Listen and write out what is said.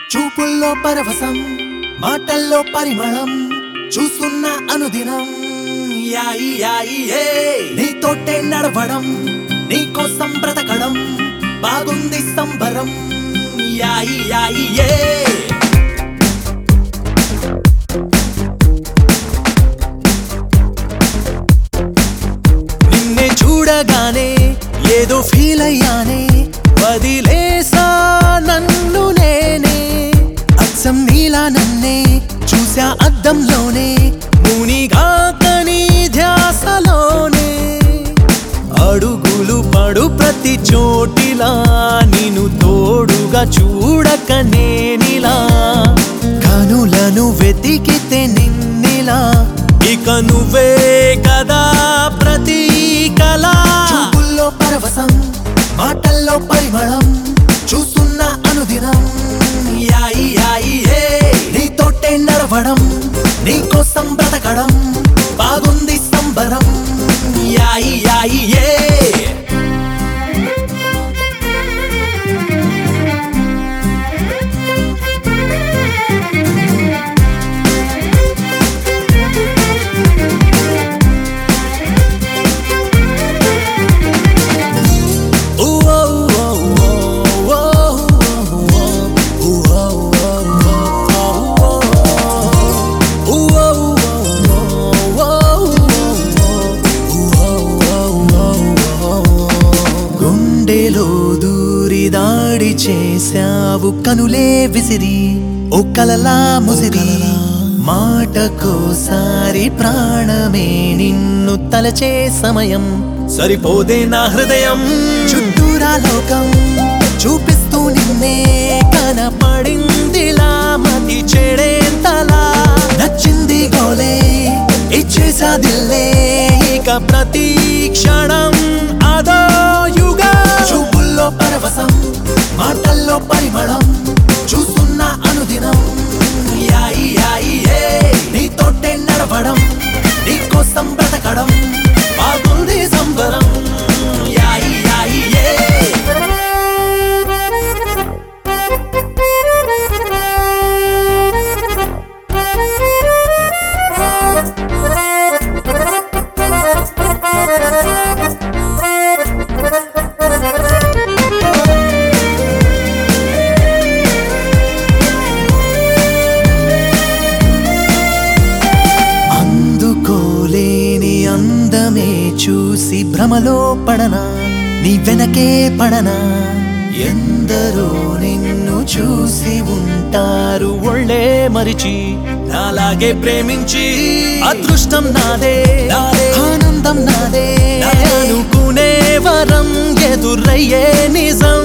చూపుల్లో పరవశం మాటల్లో పరిమళం చూస్తున్న అనుదినం యాయి యాయి ఏ నీతోటే నడవడం నీకోసం బ్రతకడం బాగుంది సంబరం యాయి యాయి ఏ నిన్నే చూడగానే ఏదో ఫీల్ అయ్యానే వదిలేసా నన్ను నేనే అచ్చం నీలా నన్నే చూసా అద్దంలోనే మునిగా కని ధ్యాసలోనే అడుగులు పడు ప్రతి చోటిలా నిన్ను తోడుగా చూడక నేనిలా కనులను వెతికితే నిన్నిలా ఇక నువ్వే కదా ప్రతి కళ చూపుల్లో పరవశం మాటల్లో పరిమళం చూస్తున్న అనుదినం యాయి యాయి ఏ నీతోటే నడవడం నీకోసం బ్రతకడం బాగుంది సంబరం యాయి యాయి ఏ గుండెలో దూరి దాడి చేశావు కనులే విసిరి ఓ కలలా ముసిరి మాటకోసారి ప్రాణమే నిన్ను తలచే సమయం సరిపోదే నా హృదయం చుట్టూరా లోకం చూపిస్తూ నిన్నే కనపడిందిలా మతి చెడేంతలా నచ్చింది గోలే ఇచ్చేసా దిల్లే ఇక ప్రతి క్షణం అదో యుగా చూపుల్లో పరవశం మాటల్లో పరిమళం చూస్తున్న అనుదినం యాయి యాయి ఏ నీతోటే నడవడం నీకోసం బ్రతకడం బాగుంది సంబరం యాయి యాయి ఏ అందుకోలేని అందమే చూసి భ్రమలో పడనా నీ వెనకే పడనా ఎందరో నిన్ను చూసి ఉంటారు ఒళ్ళే మరిచి నాలాగే ప్రేమించి అదృష్టం నాదే ఆనందం నాదే అనుకునే వరం ఎదురయ్యే నిజం